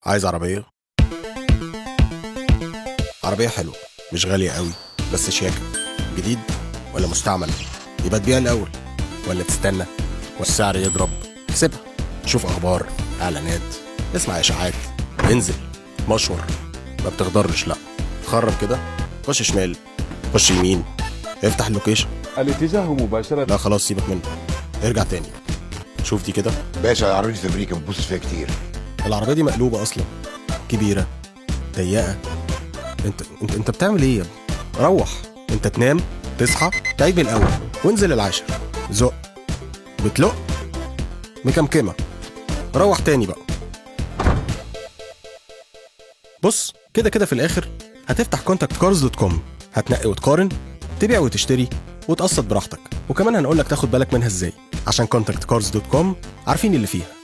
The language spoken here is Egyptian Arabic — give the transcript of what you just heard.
عايز عربية عربية حلوة مش غالية قوي بس شياكة جديد ولا مستعمل يبقى تبيع الأول ولا تستنى والسعر يضرب سيبها شوف أخبار إعلانات اسمع إشاعات انزل مشور ما بتغدرش لا خرب كده خش شمال خش يمين افتح اللوكيشن الاتجاه مباشرة لا خلاص سيبك منه ارجع تاني شوف دي كده باشا عربية في امريكا ما بتبصش فيها كتير العربية دي مقلوبة أصلا كبيرة ضيقة انت انت انت بتعمل ايه يا ابني؟ روح انت تنام تصحى تعيد من الأول وانزل العاشر زق بتلق مكمكمة روح تاني بقى بص كده كده في الآخر هتفتح كونتاكت كارز دوت كوم هتنقي وتقارن تبيع وتشتري وتقسط براحتك وكمان هنقولك تاخد بالك منها ازاي عشان كونتاكت كارز دوت كوم عارفين اللي فيها